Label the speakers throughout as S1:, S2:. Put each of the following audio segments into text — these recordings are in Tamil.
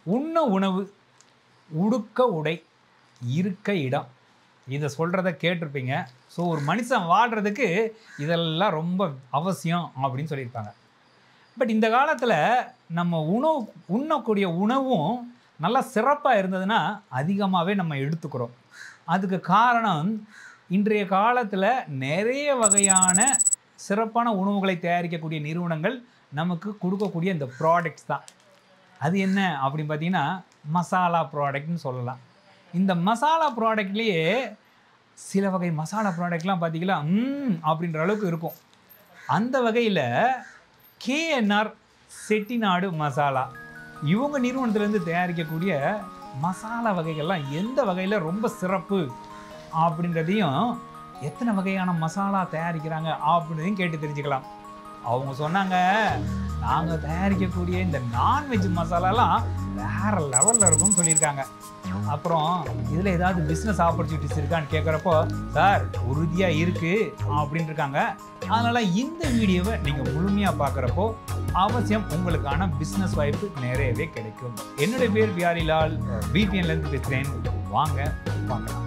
S1: உண்ண உணவு உடுக்க உடை இருக்க இடம் இதை சொல்கிறத கேட்டிருப்பீங்க ஸோ ஒரு மனுஷன் வாழ்கிறதுக்கு இதெல்லாம் ரொம்ப அவசியம் அப்படின்னு சொல்லியிருப்பாங்க பட் இந்த காலத்தில் நம்ம உணவு உண்ணக்கூடிய உணவும் நல்லா சிறப்பாக இருந்ததுன்னா அதிகமாகவே நம்ம எடுத்துக்கிறோம் அதுக்கு காரணம் இன்றைய காலத்தில் நிறைய வகையான சிறப்பான உணவுகளை தயாரிக்கக்கூடிய நிறுவனங்கள் நமக்கு கொடுக்கக்கூடிய இந்த ப்ராடக்ட்ஸ் தான் அது என்ன அப்படின்னு பார்த்தீங்கன்னா மசாலா ப்ராடக்ட்னு சொல்லலாம் இந்த மசாலா ப்ராடக்ட்லேயே சில வகை மசாலா ப்ராடக்ட்லாம் பார்த்தீங்களா ம் அப்படின்ற அளவுக்கு இருக்கும் அந்த வகையில் கேஎன்ஆர் செட்டிநாடு மசாலா இவங்க நிறுவனத்திலேருந்து தயாரிக்கக்கூடிய மசாலா வகைகள்லாம் எந்த வகையில் ரொம்ப சிறப்பு அப்படின்றதையும் எத்தனை வகையான மசாலா தயாரிக்கிறாங்க அப்படின்றதையும் கேட்டு தெரிஞ்சுக்கலாம் அவங்க சொன்னாங்க நாங்கள் தயாரிக்கக்கூடிய இந்த நான்வெஜ் மசாலாலாம் வேற லெவலில் இருக்கும்னு சொல்லியிருக்காங்க அப்புறம் இதில் ஏதாவது பிஸ்னஸ் ஆப்பர்ச்சுனிட்டிஸ் இருக்கான்னு கேட்குறப்போ சார் உறுதியாக இருக்குது அப்படின்னு இருக்காங்க அதனால் இந்த வீடியோவை நீங்கள் முழுமையாக பார்க்குறப்போ அவசியம் உங்களுக்கான பிஸ்னஸ் வாய்ப்பு நிறையவே கிடைக்கும் என்னுடைய பேர் பியாரிலால் பிபிஎன்லேருந்து பேசுகிறேன் வாங்க பார்க்கலாம்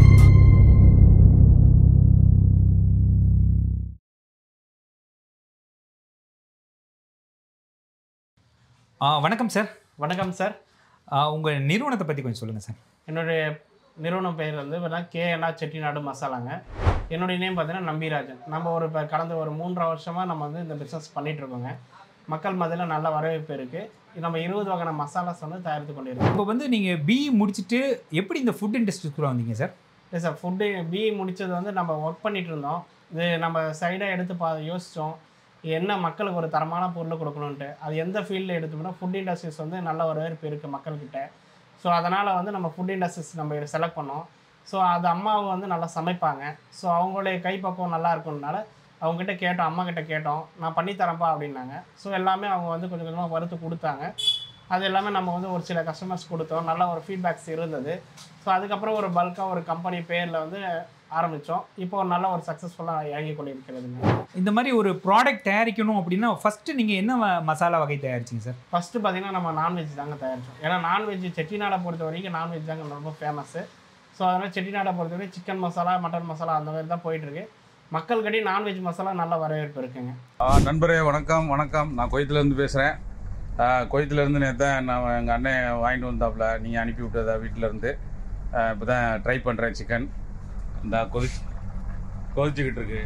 S1: ஆ, வணக்கம் சார்
S2: வணக்கம் சார்
S1: உங்கள் நிறுவனத்தை பற்றி கொஞ்சம் சொல்லுங்கள் சார்
S2: என்னுடைய நிறுவனம் பெயர் வந்து பார்த்தீங்கன்னா கேஎன்ஆர் செட்டிநாடு மசாலாங்க என்னுடைய நேம் பார்த்தீங்கன்னா நம்பிராஜன் நம்ம ஒரு இப்போ கடந்த ஒரு மூன்றரை வருஷமாக நம்ம வந்து இந்த பிஸ்னஸ் இருக்கோங்க மக்கள் மத்தியில் நல்ல வரவேற்பு இருக்குது நம்ம இருபது வகையான மசாலாஸ் வந்து தயாரித்து கொண்டிருக்கோம்
S1: இப்போ வந்து நீங்கள் பிஇ முடிச்சுட்டு எப்படி இந்த ஃபுட் இண்டஸ்ட்ரிக்குள்ளே வந்தீங்க சார்
S2: இல்லை சார் ஃபுட்டு பிஇ முடித்தது வந்து நம்ம ஒர்க் பண்ணிட்டு இருந்தோம் இது நம்ம சைடாக எடுத்து பா யோசித்தோம் என்ன மக்களுக்கு ஒரு தரமான பொருள் கொடுக்கணுன்ட்டு அது எந்த ஃபீல்டில் எடுத்தோம்னா ஃபுட் இண்டஸ்ட்ரீஸ் வந்து நல்ல வரவேற்பு இருக்குது மக்கள்கிட்ட ஸோ அதனால் வந்து நம்ம ஃபுட் இண்டஸ்ட்ரீஸ் நம்ம செலக்ட் பண்ணோம் ஸோ அது அம்மாவை வந்து நல்லா சமைப்பாங்க ஸோ அவங்களுடைய கைப்பக்குவம் நல்லா இருக்கும்னால அவங்ககிட்ட கேட்டோம் அம்மா கிட்ட கேட்டோம் நான் பண்ணித்தரேன்ப்பா அப்படின்னாங்க ஸோ எல்லாமே அவங்க வந்து கொஞ்சம் கொஞ்சமாக வறுத்து கொடுத்தாங்க அது எல்லாமே நம்ம வந்து ஒரு சில கஸ்டமர்ஸ் கொடுத்தோம் நல்ல ஒரு ஃபீட்பேக்ஸ் இருந்தது ஸோ அதுக்கப்புறம் ஒரு பல்காக ஒரு கம்பெனி பேரில் வந்து ஆரம்பித்தோம் இப்போ ஒரு நல்ல ஒரு சக்ஸஸ்ஃபுல்லாக இயங்கி கொண்டிருக்கிறதுங்க
S1: இந்த மாதிரி ஒரு ப்ராடக்ட் தயாரிக்கணும் அப்படின்னா ஃபஸ்ட்டு நீங்கள் என்ன வ- மசாலா வகை தயாரிச்சிங்க சார்
S2: ஃபஸ்ட்டு பார்த்தீங்கன்னா நம்ம நான்வெஜ் தாங்க தயாரித்தோம் ஏன்னா நான்வெஜ் செட்டிநாடை பொறுத்த வரைக்கும் நான்வெஜ் தாங்க ரொம்ப ஃபேமஸ்ஸு ஸோ அதனால் செட்டிநாடை பொறுத்த வரைக்கும் சிக்கன் மசாலா மட்டன் மசாலா அந்த மாதிரி தான் போயிட்டுருக்கு மக்கள்கிட்டயே நான்வெஜ் மசாலா நல்ல வரவேற்பு இருக்குங்க
S3: ஆ, நண்பரே வணக்கம் வணக்கம் நான் கொய்த்துலேருந்து பேசுகிறேன் கொய்த்துலேருந்து நேற்று நான் எங்கள் அண்ணன் வாங்கிட்டு வந்தாப்புல நீங்கள் அனுப்பி விட்டதா வீட்டிலேருந்து இப்போ தான் ட்ரை பண்ணுறேன் சிக்கன் இந்த கொதிச்சு கொதிச்சுக்கிட்டு இருக்கு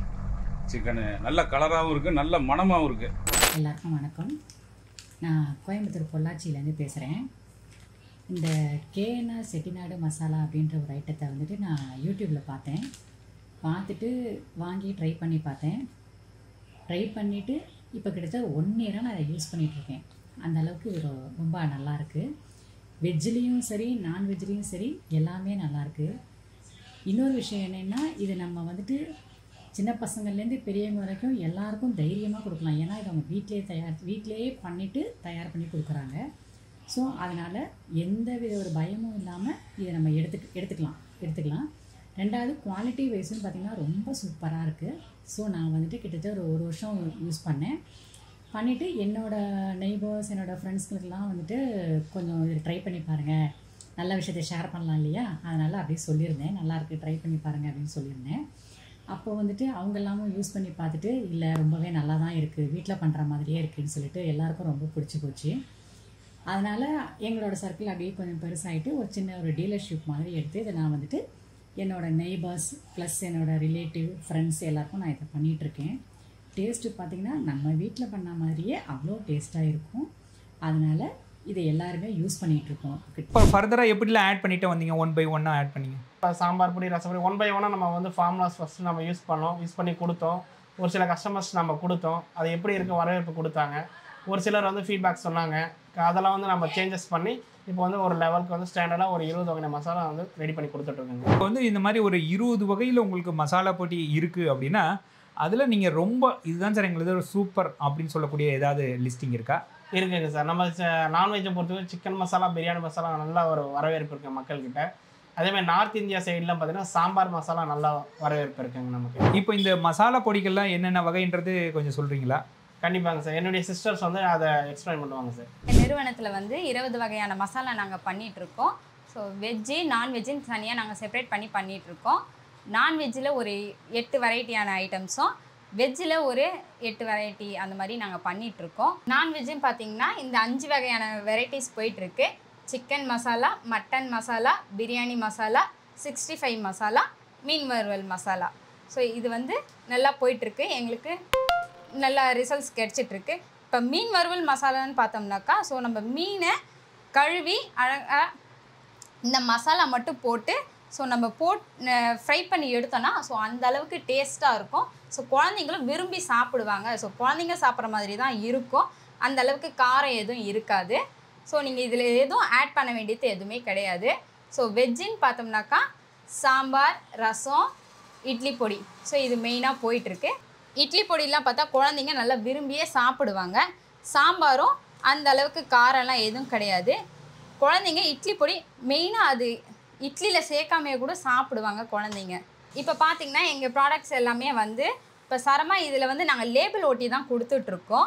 S3: சிக்கனு நல்ல கலராகவும் இருக்குது நல்ல மணமாகவும் இருக்குது
S4: எல்லாருக்கும் வணக்கம் நான் கோயம்புத்தூர் பொள்ளாச்சியிலேருந்து பேசுகிறேன் இந்த கேஎன்ஆர் செட்டிநாடு மசாலா அப்படின்ற ஒரு ஐட்டத்தை வந்துட்டு நான் யூடியூப்பில் பார்த்தேன் பார்த்துட்டு வாங்கி ட்ரை பண்ணி பார்த்தேன் ட்ரை பண்ணிவிட்டு இப்போ கிட்டத்தட்ட ஒன் இயராக நான் அதை யூஸ் பண்ணிகிட்ருக்கேன் அந்த அளவுக்கு இது ரொ- ரொம்ப நல்லாயிருக்கு வெஜ்லேயும் சரி நான்வெஜ்லேயும் சரி எல்லாமே நல்லாயிருக்கு இன்னொரு விஷயம் என்னென்னா இது நம்ம வந்துட்டு சின்ன பசங்கள்லேருந்து பெரியவங்க வரைக்கும் எல்லாருக்கும் தைரியமாக கொடுக்கலாம் ஏன்னா இது அவங்க வீட்டிலேயே தயார் வீட்டிலேயே பண்ணிவிட்டு தயார் பண்ணி கொடுக்குறாங்க ஸோ அதனால் எந்த வித ஒரு பயமும் இல்லாமல் இதை நம்ம எடுத்துக்க எடுத்துக்கலாம் எடுத்துக்கலாம் ரெண்டாவது குவாலிட்டி வைஸ்னு பார்த்திங்கன்னா ரொம்ப சூப்பராக இருக்குது ஸோ நான் வந்துட்டு கிட்டத்தட்ட ஒரு ஒரு வருஷம் யூஸ் பண்ணேன் பண்ணிவிட்டு என்னோடய நெய்பர்ஸ் என்னோடய ஃப்ரெண்ட்ஸ்களுக்கெல்லாம் வந்துட்டு கொஞ்சம் இது ட்ரை பண்ணி பாருங்கள் நல்ல விஷயத்தை ஷேர் பண்ணலாம் இல்லையா அதனால் அப்படியே சொல்லியிருந்தேன் நல்லா இருக்கு ட்ரை பண்ணி பாருங்கள் அப்படின்னு சொல்லியிருந்தேன் அப்போ வந்துட்டு அவங்க எல்லாமும் யூஸ் பண்ணி பார்த்துட்டு இல்லை ரொம்பவே நல்லா தான் இருக்குது வீட்டில் பண்ணுற மாதிரியே இருக்குதுன்னு சொல்லிட்டு எல்லாருக்கும் ரொம்ப பிடிச்சி போச்சு அதனால் எங்களோட சர்க்கிள் அப்படியே கொஞ்சம் பெருசாகிட்டு ஒரு சின்ன ஒரு டீலர்ஷிப் மாதிரி எடுத்து இதை நான் வந்துட்டு என்னோட நெய்பர்ஸ் ப்ளஸ் என்னோட ரிலேட்டிவ் ஃப்ரெண்ட்ஸ் எல்லாருக்கும் நான் இதை பண்ணிகிட்ருக்கேன் டேஸ்ட்டு பார்த்திங்கன்னா நம்ம வீட்டில் பண்ண மாதிரியே அவ்வளோ டேஸ்ட்டாக இருக்கும் அதனால் இதை எல்லாருமே யூஸ் பண்ணிகிட்ருக்கோம்
S1: இப்போ ஃபர்தராக எப்படிலாம் ஆட் பண்ணிட்டு வந்தீங்க ஒன் பை ஒன்னாக ஆட் பண்ணீங்க
S2: இப்போ சாம்பார் பொடி ரசப்பொடி ஒன் பை ஒன்னாக நம்ம வந்து ஃபார்முலாஸ் ஃபஸ்ட்டு நம்ம யூஸ் பண்ணோம் யூஸ் பண்ணி கொடுத்தோம் ஒரு சில கஸ்டமர்ஸ் நம்ம கொடுத்தோம் அது எப்படி இருக்க வரவேற்பு கொடுத்தாங்க ஒரு சிலர் வந்து ஃபீட்பேக் சொன்னாங்க அதெல்லாம் வந்து நம்ம சேஞ்சஸ் பண்ணி இப்போ வந்து ஒரு லெவலுக்கு வந்து ஸ்டாண்டர்டாக ஒரு இருபது வகையான மசாலா வந்து ரெடி பண்ணி கொடுத்துட்ருக்கோங்க
S1: இப்போ வந்து இந்த மாதிரி ஒரு இருபது வகையில் உங்களுக்கு மசாலா போட்டி இருக்குது அப்படின்னா அதில் நீங்கள் ரொம்ப இதுதான் சார் எங்களுக்கு ஒரு சூப்பர் அப்படின்னு சொல்லக்கூடிய ஏதாவது லிஸ்டிங் இருக்கா
S2: இருக்குங்க சார் நம்ம நான்வெஜ்ஜை பொறுத்தவரை சிக்கன் மசாலா பிரியாணி மசாலா நல்ல ஒரு வரவேற்பு இருக்குது மக்கள்கிட்ட அதே மாதிரி நார்த் இந்தியா சைட்லாம் பார்த்தீங்கன்னா சாம்பார் மசாலா நல்ல வரவேற்பு இருக்குங்க நமக்கு
S1: இப்போ இந்த மசாலா பொடிகள்லாம் என்னென்ன வகைன்றது கொஞ்சம் சொல்கிறீங்களா
S2: கண்டிப்பாங்க சார் என்னுடைய சிஸ்டர்ஸ் வந்து அதை எக்ஸ்பிளைன் பண்ணுவாங்க சார்
S5: நிறுவனத்தில் வந்து இருபது வகையான மசாலா நாங்கள் பண்ணிகிட்ருக்கோம் ஸோ வெஜ்ஜு நான்வெஜ்ஜுன்னு தனியாக நாங்கள் செப்பரேட் பண்ணி பண்ணிகிட்ருக்கோம் நான்வெஜ்ஜில் ஒரு எட்டு வெரைட்டியான ஐட்டம்ஸும் வெஜ்ஜில் ஒரு எட்டு வெரைட்டி அந்த மாதிரி நாங்கள் பண்ணிகிட்ருக்கோம் நான்வெஜ்ஜுன்னு பார்த்தீங்கன்னா இந்த அஞ்சு வகையான வெரைட்டிஸ் போயிட்டுருக்கு chicken masala mutton masala biryani masala sixty five masala மீன் வறுவல் மசாலா ஸோ இது வந்து நல்லா போயிட்டுருக்கு எங்களுக்கு நல்ல ரிசல்ட்ஸ் கிடச்சிட்ருக்கு இப்போ மீன் வறுவல் மசாலான்னு பார்த்தோம்னாக்கா ஸோ நம்ம மீனை கழுவி அழகா இந்த மசாலா மட்டும் போட்டு ஸோ நம்ம போட் ஃப்ரை பண்ணி எடுத்தோன்னா ஸோ அந்த அளவுக்கு டேஸ்ட்டாக இருக்கும் ஸோ குழந்தைங்களும் விரும்பி சாப்பிடுவாங்க ஸோ குழந்தைங்க சாப்பிட்ற மாதிரி தான் இருக்கும் அந்த அளவுக்கு காரம் எதுவும் இருக்காது ஸோ நீங்கள் இதில் எதுவும் ஆட் பண்ண வேண்டியது எதுவுமே கிடையாது ஸோ வெஜ்ஜின்னு பார்த்தோம்னாக்கா சாம்பார் ரசம் இட்லி பொடி ஸோ இது மெயினாக போயிட்டுருக்கு இட்லி பொடிலாம் பார்த்தா குழந்தைங்க நல்லா விரும்பியே சாப்பிடுவாங்க சாம்பாரும் அந்த அளவுக்கு காரம்லாம் எதுவும் கிடையாது குழந்தைங்க இட்லி பொடி மெயினாக அது இட்லியில் சேர்க்காமையே கூட சாப்பிடுவாங்க குழந்தைங்க இப்போ பார்த்தீங்கன்னா எங்கள் ப்ராடக்ட்ஸ் எல்லாமே வந்து இப்போ சரமா இதில் வந்து நாங்கள் லேபிள் ஒட்டி தான் கொடுத்துட்ருக்கோம்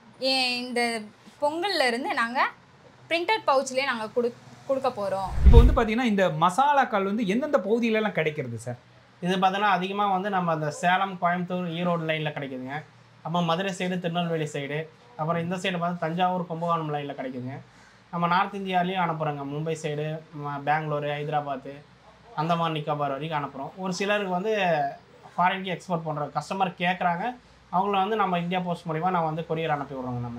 S5: இந்த பொங்கல்ல இருந்து நாங்கள் பிரிண்டட் பவுச்லேயே நாங்கள் கொடு கொடுக்க போகிறோம்
S1: இப்போ வந்து பார்த்தீங்கன்னா இந்த மசாலாக்கள் வந்து எந்தெந்த பகுதியிலலாம் கிடைக்கிறது சார்
S2: இது பார்த்தோன்னா அதிகமாக வந்து நம்ம அந்த சேலம் கோயம்புத்தூர் ஈரோடு லைனில் கிடைக்குதுங்க அப்புறம் மதுரை சைடு திருநெல்வேலி சைடு அப்புறம் இந்த சைடு பார்த்து தஞ்சாவூர் கும்பகோணம் லைனில் கிடைக்குதுங்க நம்ம நார்த் இந்தியாலையும் அனுப்புகிறோங்க மும்பை சைடு பெங்களூரு ஹைதராபாத்து அந்தமான் நிக்கோபார் வரைக்கும் அனுப்புகிறோம் ஒரு சிலருக்கு வந்து ஃபாரின்க்கு எக்ஸ்போர்ட் பண்ணுற கஸ்டமர் கேட்குறாங்க அவங்கள வந்து நம்ம இந்தியா போஸ்ட் மூலிமா நான் வந்து கொரியர் அனுப்பி விட்றோங்க நம்ம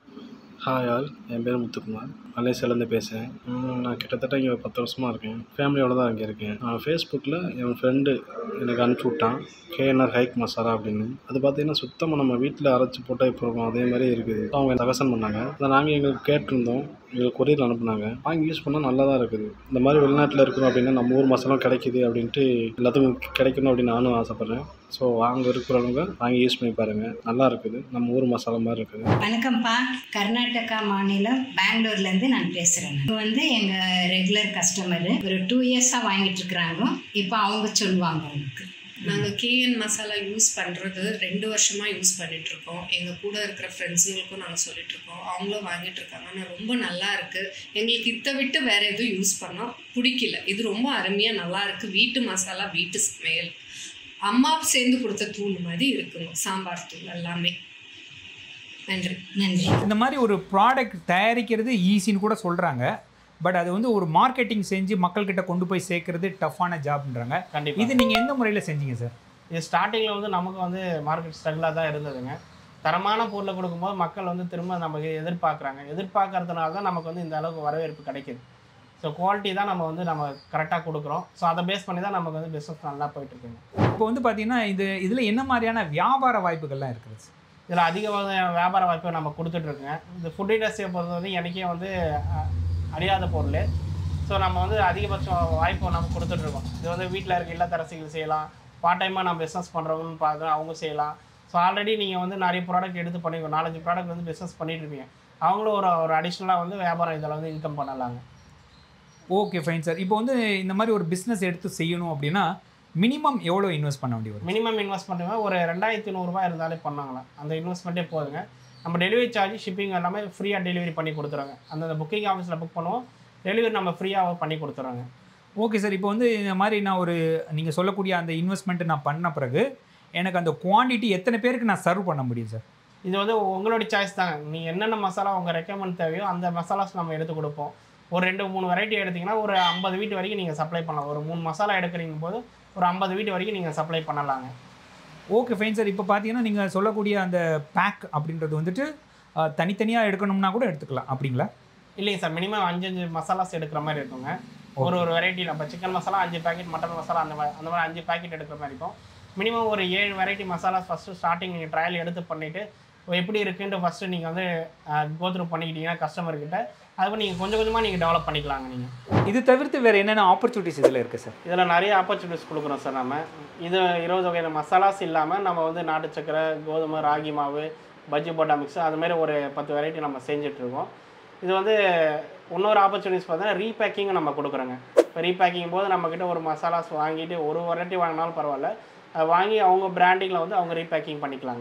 S6: ஹாய் ஆல் என் பேர் முத்துக்குமார் மலேசியாலேருந்து பேசுகிறேன் நான் கிட்டத்தட்ட இங்கே ஒரு பத்து வருஷமாக இருக்கேன் ஃபேமிலியோட தான் இங்கே இருக்கேன் நான் ஃபேஸ்புக்கில் என் ஃப்ரெண்டு எனக்கு அனுப்பிச்சி விட்டான் கேஎன்ஆர் ஹைக் மசாலா அப்படின்னு அது பார்த்தீங்கன்னா சுத்தமாக நம்ம வீட்டில் அரைச்சி போட்டால் இப்போ இருக்கும் அதே மாதிரி இருக்குது அவங்க சஜஷன் பண்ணாங்க அதை நாங்கள் எங்களுக்கு கேட்டிருந்தோம் எங்களுக்கு கொரியர் அனுப்புனாங்க வாங்கி யூஸ் பண்ணால் நல்லா தான் இருக்குது இந்த மாதிரி வெளிநாட்டில் இருக்கிறோம் அப்படின்னா நம்ம ஊர் மசாலா கிடைக்குது அப்படின்ட்டு எல்லாத்துக்கும் கிடைக்கணும் அப்படின்னு நானும் ஆசைப்பட்றேன் ஸோ அங்கே இருக்கிறவங்க வாங்கி யூஸ் பண்ணி பாருங்கள் நல்லா இருக்குது நம்ம ஊர் மசாலா மாதிரி இருக்குது
S7: வணக்கம்ப்பா கர்நாடகா மாநிலம் பெங்களூர்லேருந்து நான் பேசுகிறேன் இப்போ வந்து எங்கள் ரெகுலர் கஸ்டமரு ஒரு டூ இயர்ஸாக வாங்கிட்டு இருக்கிறாங்க இப்போ அவங்க சொல்லுவாங்க எனக்கு
S8: நாங்கள் கேஎன் மசாலா யூஸ் பண்ணுறது ரெண்டு வருஷமாக யூஸ் பண்ணிகிட்ருக்கோம் எங்கள் கூட இருக்கிற ஃப்ரெண்ட்ஸுங்களுக்கும் நாங்கள் சொல்லிகிட்ருக்கோம் அவங்களும் வாங்கிட்டு இருக்காங்க ஆனால் ரொம்ப நல்லா இருக்குது எங்களுக்கு இதை விட்டு வேறு எதுவும் யூஸ் பண்ணால் பிடிக்கல இது ரொம்ப அருமையாக நல்லா இருக்குது வீட்டு மசாலா வீட்டு சமையல் அம்மா சேர்ந்து கொடுத்த தூள் மாதிரி இருக்குங்க சாம்பார் தூள் எல்லாமே நன்றி
S7: நன்றி
S1: இந்த மாதிரி ஒரு ப்ராடக்ட் தயாரிக்கிறது ஈஸின்னு கூட சொல்கிறாங்க பட் அது வந்து ஒரு மார்க்கெட்டிங் செஞ்சு மக்கள்கிட்ட கொண்டு போய் சேர்க்கறது டஃப்பான ஜாப்ன்றாங்க
S2: கண்டிப்பாக
S1: இது நீங்கள் எந்த முறையில் செஞ்சீங்க சார்
S2: இது ஸ்டார்டிங்கில் வந்து நமக்கு வந்து மார்க்கெட் ஸ்ட்ரகிளாக தான் இருந்ததுங்க தரமான பொருளை கொடுக்கும்போது மக்கள் வந்து திரும்ப நமக்கு எதிர்பார்க்குறாங்க எதிர்பார்க்கறதுனால தான் நமக்கு வந்து இந்த அளவுக்கு வரவேற்பு கிடைக்குது ஸோ குவாலிட்டி தான் நம்ம வந்து நம்ம கரெக்டாக கொடுக்குறோம் ஸோ அதை பேஸ் பண்ணி தான் நமக்கு வந்து பிஸ்னஸ் நல்லா போயிட்டுருக்குங்க
S1: இப்போ வந்து பார்த்தீங்கன்னா இது இதில் என்ன மாதிரியான வியாபார வாய்ப்புகள்லாம் இருக்குது சார்
S2: இதில் அதிக வகையான வியாபார வாய்ப்பை நம்ம கொடுத்துட்ருக்குங்க இந்த ஃபுட் இண்டஸ்ட்ரியை பொறுத்த வரைக்கும் எனக்கே வந்து அஹ், அழியாத பொருள் ஸோ நம்ம வந்து அதிகபட்சம் வாய்ப்பு நம்ம கொடுத்துட்ருக்கோம் இது வந்து வீட்டில் இருக்க இல்லத்தரசிகள் செய்யலாம் பார்ட் டைமாக நம்ம பிஸ்னஸ் பண்ணுறவங்கன்னு பார்த்து அவங்க செய்யலாம் ஸோ ஆல்ரெடி நீங்கள் வந்து நிறைய ப்ராடக்ட் எடுத்து பண்ணி நாலஞ்சு ப்ராடக்ட் வந்து பிஸ்னஸ் பண்ணிட்டு இருப்பீங்க அவங்களும் ஒரு ஒரு அடிஷ்னலாக வந்து வியாபாரம் இதில் வந்து இன்கம் பண்ணலாங்க
S1: ஓகே ஃபைன் சார் இப்போ வந்து இந்த மாதிரி ஒரு பிஸ்னஸ் எடுத்து செய்யணும் அப்படின்னா மினிமம் எவ்வளோ இன்வெஸ்ட் பண்ண வேண்டி வரும்
S2: மினிமம் இன்வெஸ்ட்மெண்ட் ஒரு ரெண்டாயிரத்தி நூறுரூவா இருந்தாலே பண்ணாங்களாம் அந்த இன்வெஸ்ட்மெண்ட்டே போதுங்க நம்ம டெலிவரி சார்ஜ் ஷிப்பிங் எல்லாமே ஃப்ரீயாக டெலிவரி பண்ணி கொடுத்துருவாங்க அந்த புக்கிங் ஆஃபீஸில் புக் பண்ணுவோம் டெலிவரி நம்ம ஃப்ரீயாக பண்ணி கொடுத்துருவாங்க
S1: ஓகே சார் இப்போ வந்து இந்த மாதிரி நான் ஒரு நீங்கள் சொல்லக்கூடிய அந்த இன்வெஸ்ட்மெண்ட் நான் பண்ண பிறகு எனக்கு அந்த குவாண்டிட்டி எத்தனை பேருக்கு நான் சர்வ் பண்ண முடியும் சார்
S2: இது வந்து உங்களுடைய சாய்ஸ் தாங்க நீங்கள் என்னென்ன மசாலா உங்கள் ரெக்கமெண்ட் தேவையோ அந்த மசாலாஸ் நம்ம எடுத்து கொடுப்போம் ஒரு ரெண்டு மூணு வெரைட்டி எடுத்தீங்கன்னா ஒரு ஐம்பது வீட்டு வரைக்கும் நீங்கள் சப்ளை பண்ணலாம் ஒரு மூணு மசாலா எடுக்கிறீங்க போது ஒரு ஐம்பது வீட்டு வரைக்கும் நீங்கள் சப்ளை பண்ணலாங்க
S1: ஓகே ஃபைன் சார் இப்போ பார்த்தீங்கன்னா நீங்கள் சொல்லக்கூடிய அந்த பேக் அப்படின்றது வந்துட்டு அஹ், தனித்தனியாக எடுக்கணும்னா கூட எடுத்துக்கலாம் அப்படிங்களா
S2: இல்லைங்க சார் மினிமம் அஞ்சு அஞ்சு மசாலாஸ் எடுக்கிற மாதிரி இருக்குங்க ஒரு ஒரு வெரைட்டி நம்ம சிக்கன் மசாலா அஞ்சு பாக்கெட் மட்டன் மசாலா அந்த மாதிரி அந்த மாதிரி அஞ்சு பாக்கெட் எடுக்கிற மாதிரி இருக்கும் மினிமம் ஒரு ஏழு வெரைட்டி மசாலாஸ் ஃபஸ்ட்டு ஸ்டார்டிங் நீங்கள் ட்ரையல் எடுத்து பண்ணிவிட்டு எப்படி இருக்குன்ட்டு ஃபஸ்ட்டு நீங்கள் வந்து கோத்ரூ பண்ணிக்கிட்டீங்கன்னா கஸ்டமர்கிட்ட அதுக்கு நீங்கள் கொஞ்சம் கொஞ்சமாக நீங்கள் டெவலப் பண்ணிக்கலாங்க நீங்கள்
S1: இது தவிர்த்து வேறு என்னென்ன ஆப்பர்ச்சுனிட்டிஸ் இதில் இருக்குது சார்
S2: இதில் நிறைய ஆப்பர்ச்சுனிட்டிஸ் கொடுக்குறோம் சார் நம்ம இது இருபது வகையான மசாலாஸ் இல்லாமல் நம்ம வந்து நாட்டு சக்கரை கோதுமை ராகி மாவு பஜ்ஜி போட்டா மிக்ஸ் அது மாதிரி ஒரு பத்து வெரைட்டி நம்ம செஞ்சுட்ருக்கோம் இது வந்து இன்னொரு ஆப்பர்ச்சுனிட்டிஸ் பார்த்தீங்கன்னா ரீபேக்கிங் நம்ம கொடுக்குறோங்க இப்போ ரீபேக்கிங் போது நம்மக்கிட்ட ஒரு மசாலாஸ் வாங்கிட்டு ஒரு வெரைட்டி வாங்கினாலும் பரவாயில்ல அதை வாங்கி அவங்க பிராண்டிங்கில் வந்து அவங்க ரீபேக்கிங் பண்ணிக்கலாங்க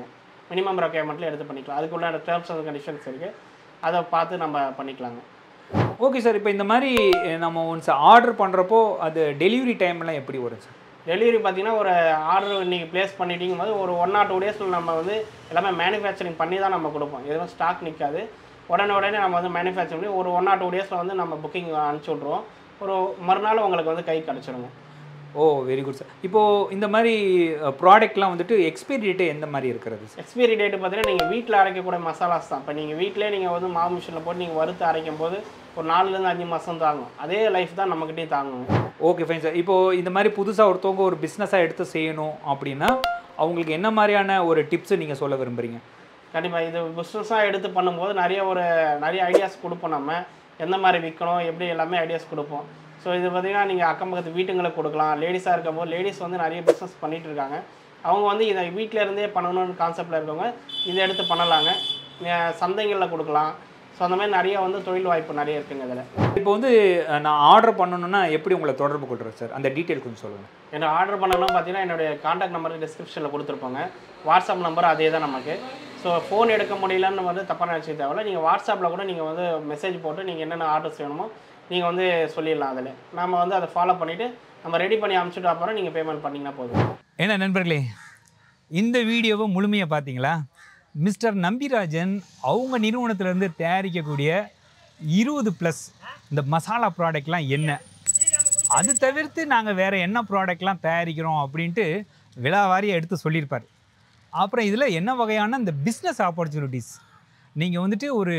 S2: மினிமம் ரெக்யர்மெண்ட்டில் எடுத்து பண்ணிக்கலாம் அதுக்குள்ள டேர்ம்ஸ் அண்ட் கண்டிஷன்ஸ் இருக்குது அதை பார்த்து நம்ம பண்ணிக்கலாங்க
S1: ஓகே சார் இப்போ இந்த மாதிரி அஹ், நம்ம ஒன்ஸ் ஆர்டர் பண்ணுறப்போ அது டெலிவரி டைம்லாம் எப்படி வரும் சார்
S2: டெலிவரி பார்த்தீங்கன்னா ஒரு ஆர்டர் இன்றைக்கி ப்ளேஸ் பண்ணிட்டீங்கும் போது ஒரு ஒன் ஆர் டூ டேஸில் நம்ம வந்து எல்லாமே மேனுஃபேக்சரிங் பண்ணி தான் நம்ம கொடுப்போம் எதுவும் ஸ்டாக் நிற்காது உடனே உடனே நம்ம வந்து மேனுஃபேக்சர் பண்ணி ஒரு ஒன் ஆர் டூ டேஸில் வந்து நம்ம புக்கிங் அனுப்பிச்சி விட்ருவோம் ஒரு மறுநாள் உங்களுக்கு வந்து கை கிடச்சிருங்க
S1: ஓ வெரி குட் சார் இப்போது இந்த மாதிரி ப்ராடக்ட்லாம் வந்துட்டு எக்ஸ்பைரி டேட்டு எந்த மாதிரி இருக்கிறது சார்
S2: எக்ஸ்பைரி டேட் பார்த்தீங்கன்னா நீங்கள் வீட்டில் அரைக்கக்கூடிய மசாலாஸ் தான் இப்போ நீங்கள் வீட்டிலே நீங்கள் வந்து மாவு மிஷினில் போட்டு நீங்கள் வறுத்து அரைக்கும் போது ஒரு நாலுலேருந்து அஞ்சு மாதம் தாங்கும் அதே லைஃப் தான் நம்மக்கிட்டே தாங்குங்க
S1: ஓகே ஃபைன் சார் இப்போது இந்த மாதிரி புதுசாக ஒருத்தவங்க ஒரு பிஸ்னஸாக எடுத்து செய்யணும் அப்படின்னா அவங்களுக்கு என்ன மாதிரியான ஒரு டிப்ஸ் நீங்கள் சொல்ல விரும்புகிறீங்க
S2: கண்டிப்பாக இது பிஸ்னஸாக எடுத்து பண்ணும்போது நிறைய ஒரு நிறைய ஐடியாஸ் கொடுப்போம் நம்ம எந்த மாதிரி விற்கணும் எப்படி எல்லாமே ஐடியாஸ் கொடுப்போம் ஸோ இது பார்த்தீங்கன்னா நீங்கள் அக்கம் பக்கத்து வீட்டுங்களுக்கு கொடுக்கலாம் லேடிஸாக இருக்கும்போது லேடிஸ் வந்து நிறைய பிஸ்னஸ் பண்ணிட்டு இருக்காங்க அவங்க வந்து இதை வீட்டில் இருந்தே பண்ணணும்னு கான்செப்டில் இருக்கவங்க இதை எடுத்து பண்ணலாங்க அஹ் சந்தைகளில் கொடுக்கலாம் ஸோ அந்த மாதிரி நிறைய வந்து தொழில் வாய்ப்பு நிறைய இருக்குங்க இதில்
S1: இப்போ வந்து அஹ், நான் ஆர்டர் பண்ணணும்னா எப்படி உங்களை தொடர்பு கொள்கிறேன் சார் அந்த டீட்டெயில் கொஞ்சம் சொல்லுங்கள்
S2: என்ன ஆர்டர் பண்ணணும்னு பார்த்தீங்கன்னா என்னுடைய காண்டாக்ட் நம்பர் டிஸ்கிரிப்ஷனில் கொடுத்துருப்போங்க வாட்ஸ்அப் நம்பர் அதே தான் நமக்கு ஸோ ஃபோன் எடுக்க முடியலன்னு வந்து தப்பாக நினச்சிக்க தேவையில்ல நீங்கள் வாட்ஸ்அப்பில் கூட நீங்கள் வந்து மெசேஜ் போட்டு நீங்கள் என்னென்ன ஆர்டர்ஸ் வேணுமோ நீங்கள் வந்து சொல்லிடலாம் அதில் நம்ம வந்து அதை ஃபாலோ பண்ணிவிட்டு நம்ம ரெடி பண்ணி அனுப்பிச்சிட்டு அப்புறம் நீங்கள் பேமெண்ட் பண்ணிங்கன்னா போதும்
S1: என்ன நண்பர்களே இந்த வீடியோவை முழுமையாக பார்த்தீங்களா மிஸ்டர் நம்பிராஜன் அவங்க நிறுவனத்திலேருந்து தயாரிக்கக்கூடிய இருபது ப்ளஸ் இந்த மசாலா ப்ராடக்ட்லாம் என்ன அது தவிர்த்து நாங்கள் வேறு என்ன ப்ராடக்ட்லாம் தயாரிக்கிறோம் அப்படின்ட்டு விழாவாரியாக எடுத்து சொல்லியிருப்பார் அப்புறம் இதில் என்ன வகையான இந்த பிஸ்னஸ் ஆப்பர்ச்சுனிட்டிஸ் நீங்கள் வந்துட்டு ஒரு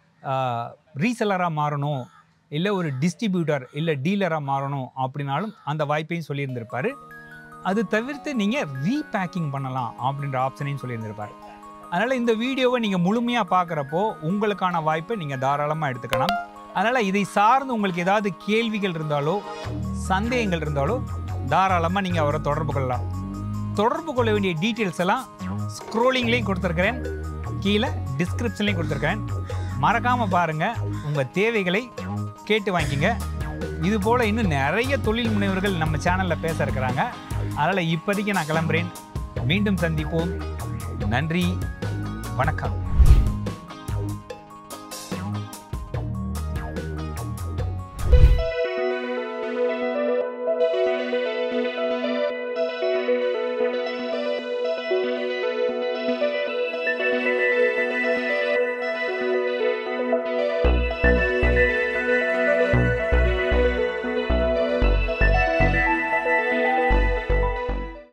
S1: ரீசெல்லராக மாறணும் இல்லை ஒரு டிஸ்ட்ரிபியூட்டர் இல்லை டீலராக மாறணும் அப்படின்னாலும் அந்த வாய்ப்பையும் சொல்லியிருந்திருப்பார் அது தவிர்த்து நீங்கள் ரீபேக்கிங் பண்ணலாம் அப்படின்ற ஆப்ஷனையும் சொல்லியிருந்திருப்பார் அதனால் இந்த வீடியோவை நீங்கள் முழுமையாக பார்க்குறப்போ உங்களுக்கான வாய்ப்பை நீங்கள் தாராளமாக எடுத்துக்கலாம் அதனால் இதை சார்ந்து உங்களுக்கு ஏதாவது கேள்விகள் இருந்தாலோ சந்தேகங்கள் இருந்தாலோ தாராளமாக நீங்கள் அவரை தொடர்பு கொள்ளலாம் தொடர்பு கொள்ள வேண்டிய டீட்டெயில்ஸ் எல்லாம் ஸ்க்ரோலிங்லேயும் கொடுத்துருக்கிறேன் கீழே டிஸ்கிரிப்ஷன்லேயும் கொடுத்துருக்கேன் மறக்காமல் பாருங்கள் உங்கள் தேவைகளை கேட்டு வாங்கிக்கங்க இது போல் இன்னும் நிறைய தொழில் முனைவர்கள் நம்ம சேனலில் பேச இருக்கிறாங்க அதனால் இப்போதைக்கு நான் கிளம்புறேன் மீண்டும் சந்திப்போம் நன்றி வணக்கம்